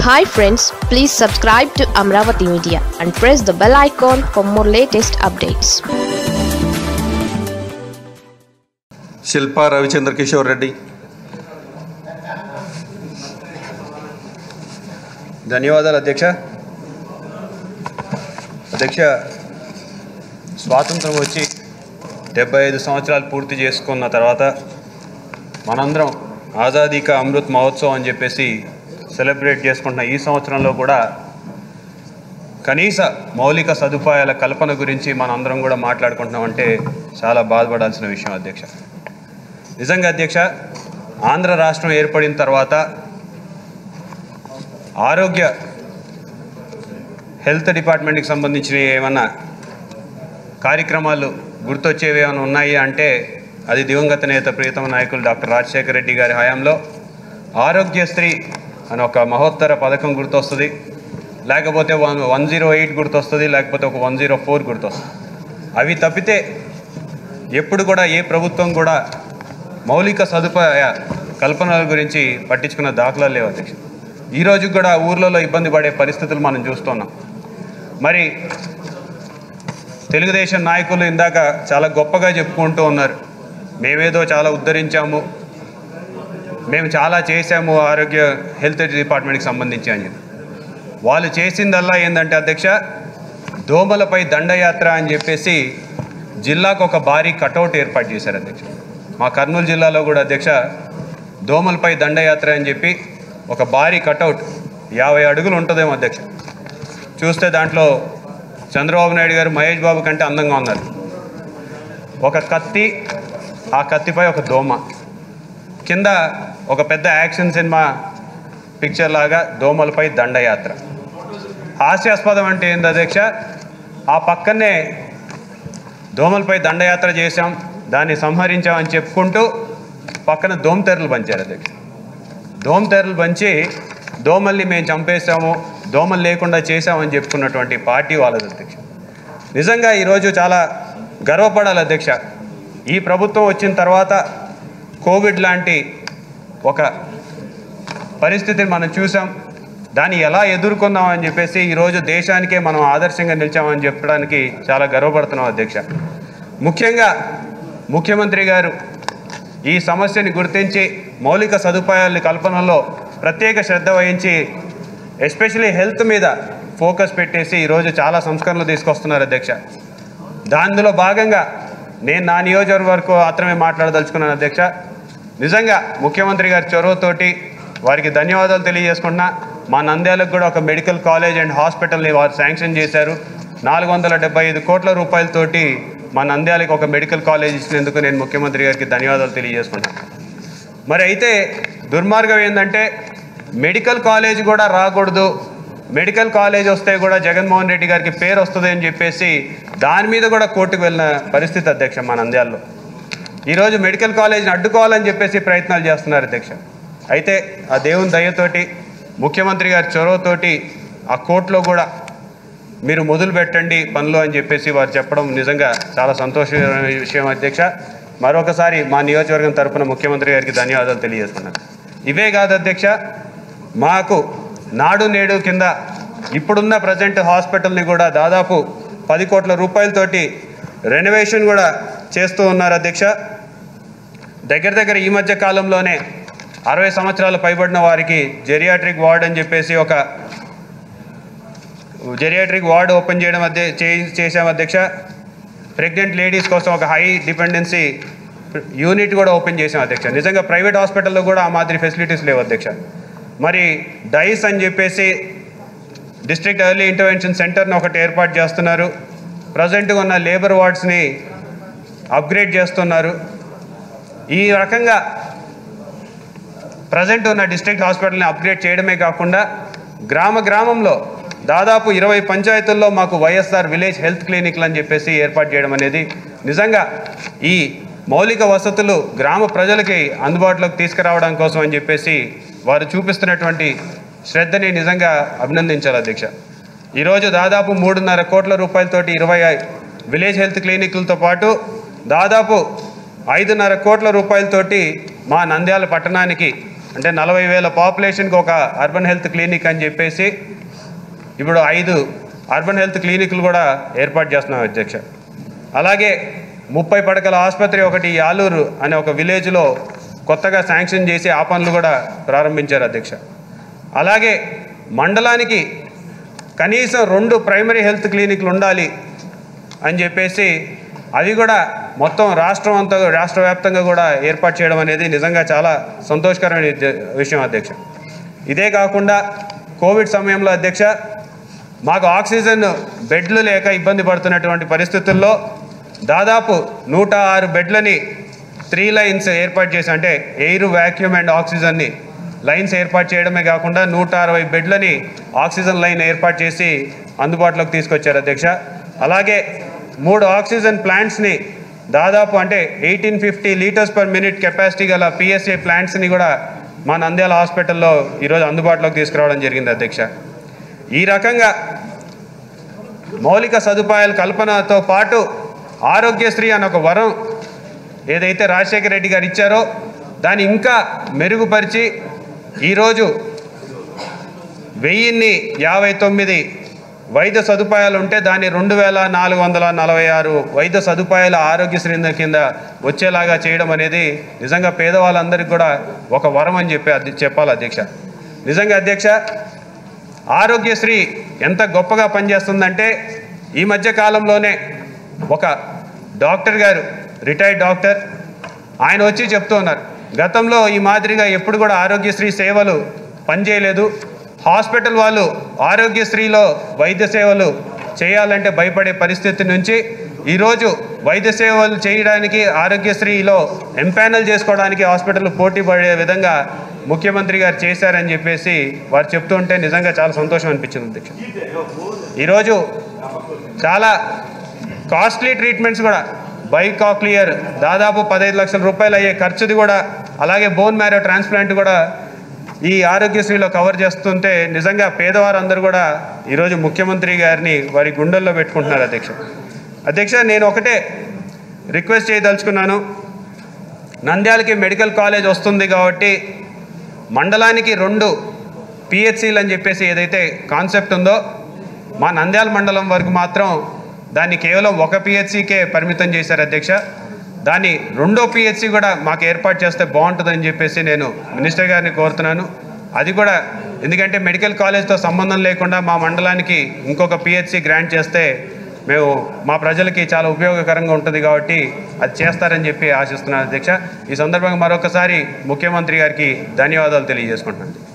hi friends please subscribe to Amaravati media and press the bell icon for more latest updates Shilpa Ravichandra Kishore Reddy ధన్యవాదాలు అధ్యక్ష అధ్యక్ష స్వాతంత్రం వచ్చి డెబ్బై ఐదు సంవత్సరాలు పూర్తి చేసుకున్న తర్వాత మనందరం ఆజాదీ కా అమృత్ మహోత్సవం అని చెప్పేసి సెలబ్రేట్ చేసుకుంటున్న ఈ సంవత్సరంలో కూడా కనీస మౌలిక సదుపాయాల కల్పన గురించి మనందరం కూడా మాట్లాడుకుంటున్నామంటే చాలా బాధపడాల్సిన విషయం అధ్యక్ష నిజంగా అధ్యక్ష ఆంధ్ర రాష్ట్రం ఏర్పడిన తర్వాత ఆరోగ్య హెల్త్ డిపార్ట్మెంట్కి సంబంధించిన ఏమన్నా కార్యక్రమాలు గుర్తొచ్చేవి ఏమైనా ఉన్నాయి అంటే అది దివంగత నేత ప్రియతమ నాయకులు డాక్టర్ రాజశేఖర రెడ్డి గారి హయాంలో ఆరోగ్యశ్రీ అని ఒక మహోత్తర పథకం గుర్తొస్తుంది లేకపోతే వన్ వన్ జీరో ఎయిట్ గుర్తొస్తుంది లేకపోతే ఒక వన్ జీరో ఫోర్ గుర్తొస్తుంది అవి తప్పితే ఎప్పుడు కూడా ఏ ప్రభుత్వం కూడా మౌలిక సదుపాయ కల్పనల గురించి పట్టించుకున్న దాఖలాలు లేవు అధ్యక్ష ఈరోజు కూడా ఊర్లలో ఇబ్బంది పడే పరిస్థితులు మనం చూస్తున్నాం మరి తెలుగుదేశం నాయకులు ఇందాక చాలా గొప్పగా చెప్పుకుంటూ ఉన్నారు మేమేదో చాలా ఉద్ధరించాము మేము చాలా చేశాము ఆరోగ్య హెల్త్ డిపార్ట్మెంట్కి సంబంధించి అని చెప్పి వాళ్ళు చేసిందల్లా ఏంటంటే అధ్యక్ష దోమలపై దండయాత్ర అని చెప్పేసి జిల్లాకు ఒక భారీ కటౌట్ ఏర్పాటు చేశారు అధ్యక్ష మా కర్నూలు జిల్లాలో కూడా అధ్యక్ష దోమలపై దండయాత్ర అని చెప్పి ఒక భారీ కటౌట్ యాభై అడుగులు ఉంటుందేమో అధ్యక్ష చూస్తే దాంట్లో చంద్రబాబు నాయుడు గారు మహేష్ బాబు కంటే అందంగా ఉన్నారు ఒక కత్తి ఆ కత్తిపై ఒక దోమ కింద ఒక పెద్ద యాక్షన్ సినిమా పిక్చర్ లాగా దోమలపై దండయాత్ర హాస్యాస్పదం అంటే ఏంది అధ్యక్ష ఆ పక్కనే దోమలపై దండయాత్ర చేశాం దాన్ని సంహరించామని చెప్పుకుంటూ పక్కన దోమతెరలు పంచారు అధ్యక్ష దోమతెరలు పంచి దోమల్ని మేము చంపేశాము దోమలు లేకుండా చేశామని చెప్పుకున్నటువంటి పార్టీ వాళ్ళది అధ్యక్ష నిజంగా ఈరోజు చాలా గర్వపడాలి అధ్యక్ష ఈ ప్రభుత్వం వచ్చిన తర్వాత కోవిడ్ లాంటి ఒక పరిస్థితిని మనం చూసాం దాన్ని ఎలా ఎదుర్కొందాం అని చెప్పేసి ఈరోజు దేశానికే మనం ఆదర్శంగా నిలిచామని చెప్పడానికి చాలా గర్వపడుతున్నాం అధ్యక్ష ముఖ్యంగా ముఖ్యమంత్రి గారు ఈ సమస్యని గుర్తించి మౌలిక సదుపాయాల కల్పనలో ప్రత్యేక శ్రద్ధ వహించి ఎస్పెషలీ హెల్త్ మీద ఫోకస్ పెట్టేసి ఈరోజు చాలా సంస్కరణలు తీసుకొస్తున్నారు అధ్యక్ష దానిలో భాగంగా నేను నా నియోజకవర్గం వరకు మాత్రమే మాట్లాడదలుచుకున్నాను అధ్యక్ష నిజంగా ముఖ్యమంత్రి గారి చొరవతోటి వారికి ధన్యవాదాలు తెలియజేసుకుంటున్నా మా నంద్యాలకు కూడా ఒక మెడికల్ కాలేజ్ అండ్ హాస్పిటల్ని వారు శాంక్షన్ చేశారు నాలుగు వందల డెబ్బై ఐదు కోట్ల రూపాయలతోటి మా నంద్యాలకు ఒక మెడికల్ కాలేజ్ ఇచ్చినందుకు నేను ముఖ్యమంత్రి గారికి ధన్యవాదాలు తెలియజేసుకుంటాను మరి అయితే దుర్మార్గం ఏంటంటే మెడికల్ కాలేజ్ కూడా రాకూడదు మెడికల్ కాలేజ్ వస్తే కూడా జగన్మోహన్ రెడ్డి గారికి పేరు వస్తుంది అని చెప్పేసి దాని మీద కూడా కోర్టుకు వెళ్ళిన పరిస్థితి అధ్యక్ష మా నంద్యాలలో ఈరోజు మెడికల్ కాలేజ్ని అడ్డుకోవాలని చెప్పేసి ప్రయత్నాలు చేస్తున్నారు అధ్యక్ష అయితే ఆ దేవుని దయతోటి ముఖ్యమంత్రి గారి చొరవతోటి ఆ కోర్టులో కూడా మీరు మొదలు పెట్టండి పనులు అని చెప్పేసి వారు చెప్పడం నిజంగా చాలా సంతోషకరమైన విషయం అధ్యక్ష మరొకసారి మా నియోజకవర్గం తరపున ముఖ్యమంత్రి గారికి ధన్యవాదాలు తెలియజేస్తున్నాను ఇవే కాదు అధ్యక్ష మాకు నాడు నేడు కింద ఇప్పుడున్న ప్రజెంట్ హాస్పిటల్ని కూడా దాదాపు పది కోట్ల రూపాయలతోటి రెనోవేషన్ కూడా చేస్తూ ఉన్నారు అధ్యక్ష దగ్గర దగ్గర ఈ మధ్య కాలంలోనే అరవై సంవత్సరాలు పైబడిన వారికి జెరియాట్రిక్ వార్డ్ అని చెప్పేసి ఒక జెరియాట్రిక్ వార్డ్ ఓపెన్ చేయడం అధ్య చే- చేశాం అధ్యక్ష ప్రెగ్నెంట్ లేడీస్ కోసం ఒక హై డిపెండెన్సీ యూనిట్ కూడా ఓపెన్ చేసాం అధ్యక్ష నిజంగా ప్రైవేట్ హాస్పిటల్లో కూడా ఆ మాదిరి ఫెసిలిటీస్ లేవు అధ్యక్ష మరి డైస్ అని చెప్పేసి డిస్ట్రిక్ట్ ఎర్లీ ఇంటర్వెన్షన్ సెంటర్ని ఒకటి ఏర్పాటు చేస్తున్నారు ప్రజెంట్గా ఉన్న లేబర్ వార్డ్స్ని అప్గ్రేడ్ చేస్తున్నారు ఈ రకంగా ప్రజెంట్ ఉన్న డిస్ట్రిక్ట్ హాస్పిటల్ని అప్గ్రేడ్ చేయడమే కాకుండా గ్రామ గ్రామంలో దాదాపు ఇరవై పంచాయతీల్లో మాకు వైఎస్ఆర్ విలేజ్ హెల్త్ క్లినిక్లు అని చెప్పేసి ఏర్పాటు చేయడం అనేది నిజంగా ఈ మౌలిక వసతులు గ్రామ ప్రజలకి అందుబాటులోకి తీసుకురావడం కోసం అని చెప్పేసి వారు చూపిస్తున్నటువంటి శ్రద్ధని నిజంగా అభినందించాలి అధ్యక్ష ఈరోజు దాదాపు మూడున్నర కోట్ల రూపాయలతోటి ఇరవై విలేజ్ హెల్త్ క్లినిక్లతో పాటు దాదాపు ఐదున్నర కోట్ల రూపాయలతోటి మా నంద్యాల పట్టణానికి అంటే నలభై వేల పాపులేషన్కి ఒక అర్బన్ హెల్త్ క్లినిక్ అని చెప్పేసి ఇప్పుడు ఐదు అర్బన్ హెల్త్ క్లినిక్లు కూడా ఏర్పాటు చేస్తున్నాం అధ్యక్ష అలాగే ముప్పై పడకల ఆసుపత్రి ఒకటి యాలూరు అనే ఒక విలేజ్లో కొత్తగా శాంక్షన్ చేసి ఆ పనులు కూడా ప్రారంభించారు అధ్యక్ష అలాగే మండలానికి కనీసం రెండు ప్రైమరీ హెల్త్ క్లినిక్లు ఉండాలి అని చెప్పేసి అవి కూడా మొత్తం రాష్ట్రం అంతా రాష్ట్ర వ్యాప్తంగా కూడా ఏర్పాటు చేయడం అనేది నిజంగా చాలా సంతోషకరమైన విద్య- విషయం అధ్యక్ష ఇదే కాకుండా కోవిడ్ సమయంలో అధ్యక్ష మాకు ఆక్సిజన్ బెడ్లు లేక ఇబ్బంది పడుతున్నటువంటి పరిస్థితుల్లో దాదాపు నూట ఆరు బెడ్లని త్రీ లైన్స్ ఏర్పాటు చేసి అంటే ఎయిర్ వ్యాక్యూమ్ అండ్ ఆక్సిజన్ని లైన్స్ ఏర్పాటు చేయడమే కాకుండా నూట అరవై బెడ్లని ఆక్సిజన్ లైన్ ఏర్పాటు చేసి అందుబాటులోకి తీసుకొచ్చారు అధ్యక్ష అలాగే మూడు ఆక్సిజన్ ప్లాంట్స్ని దాదాపు అంటే eighteen fifty litres per minute capacity గల పిఎస్ఏ ప్లాంట్స్ని కూడా మా నంద్యాల హాస్పిటల్లో ఈరోజు అందుబాటులోకి తీసుకురావడం జరిగింది అధ్యక్ష ఈ రకంగా మౌలిక సదుపాయాల కల్పనతో పాటు ఆరోగ్యశ్రీ అనే ఒక వరం ఏదైతే రాజశేఖర రెడ్డి గారు ఇచ్చారో దాన్ని ఇంకా మెరుగుపరిచి ఈరోజు వెయ్యిన్ని యాభై తొమ్మిది వైద్య సదుపాయాలు ఉంటే దాన్ని రెండు వేల నాలుగు వందల నలభై ఆరు వైద్య సదుపాయాల ఆరోగ్యశ్రీ కింద వచ్చేలాగా చేయడం అనేది నిజంగా పేదవాళ్ళందరికీ కూడా ఒక వరం అని చెప్పి అధ్య- చెప్పాలి అధ్యక్ష నిజంగా అధ్యక్ష ఆరోగ్యశ్రీ ఎంత గొప్పగా పనిచేస్తుందంటే ఈ మధ్య కాలంలోనే ఒక డాక్టర్ గారు రిటైర్డ్ డాక్టర్ ఆయన వచ్చి చెప్తూ ఉన్నారు గతంలో ఈ మాదిరిగా ఎప్పుడు కూడా ఆరోగ్యశ్రీ సేవలు పనిచేయలేదు హాస్పిటల్ వాళ్ళు ఆరోగ్యశ్రీలో వైద్య సేవలు చేయాలంటే భయపడే పరిస్థితి నుంచి ఈరోజు వైద్య సేవలు చేయడానికి ఆరోగ్యశ్రీలో ఎంపానల్ చేసుకోవడానికి హాస్పిటల్ పోటీ పడే విధంగా ముఖ్యమంత్రి గారు చేశారని చెప్పేసి వారు చెప్తూ ఉంటే నిజంగా చాలా సంతోషం అనిపించింది అధ్యక్ష ఈరోజు చాలా కాస్ట్లీ ట్రీట్మెంట్స్ కూడా బైకాక్లియర్ దాదాపు పదహైదు లక్షల రూపాయలు అయ్యే ఖర్చుది కూడా అలాగే బోన్ మ్యారో ట్రాన్స్ప్లాంట్ కూడా ఈ ఆరోగ్యశ్రీలో కవర్ చేస్తుంటే నిజంగా పేదవారందరూ కూడా ఈరోజు ముఖ్యమంత్రి గారిని వారి గుండెల్లో పెట్టుకుంటున్నారు అధ్యక్ష అధ్యక్ష నేను ఒకటే రిక్వెస్ట్ చేయదలుచుకున్నాను నంద్యాలకి మెడికల్ కాలేజ్ వస్తుంది కాబట్టి మండలానికి రెండు పిహెచ్సిలు అని చెప్పేసి ఏదైతే కాన్సెప్ట్ ఉందో మా నంద్యాల మండలం వరకు మాత్రం దాన్ని కేవలం ఒక పిహెచ్సికే పరిమితం చేశారు అధ్యక్ష దాన్ని రెండో పిహెచ్సి కూడా మాకు ఏర్పాటు చేస్తే బాగుంటుందని చెప్పేసి నేను మినిస్టర్ గారిని కోరుతున్నాను అది కూడా ఎందుకంటే మెడికల్ కాలేజ్తో సంబంధం లేకుండా మా మండలానికి ఇంకొక పిహెచ్సి గ్రాంట్ చేస్తే మేము మా ప్రజలకి చాలా ఉపయోగకరంగా ఉంటుంది కాబట్టి అది చేస్తారని చెప్పి ఆశిస్తున్నాను అధ్యక్ష ఈ సందర్భంగా మరొకసారి ముఖ్యమంత్రి గారికి ధన్యవాదాలు తెలియజేసుకుంటున్నాను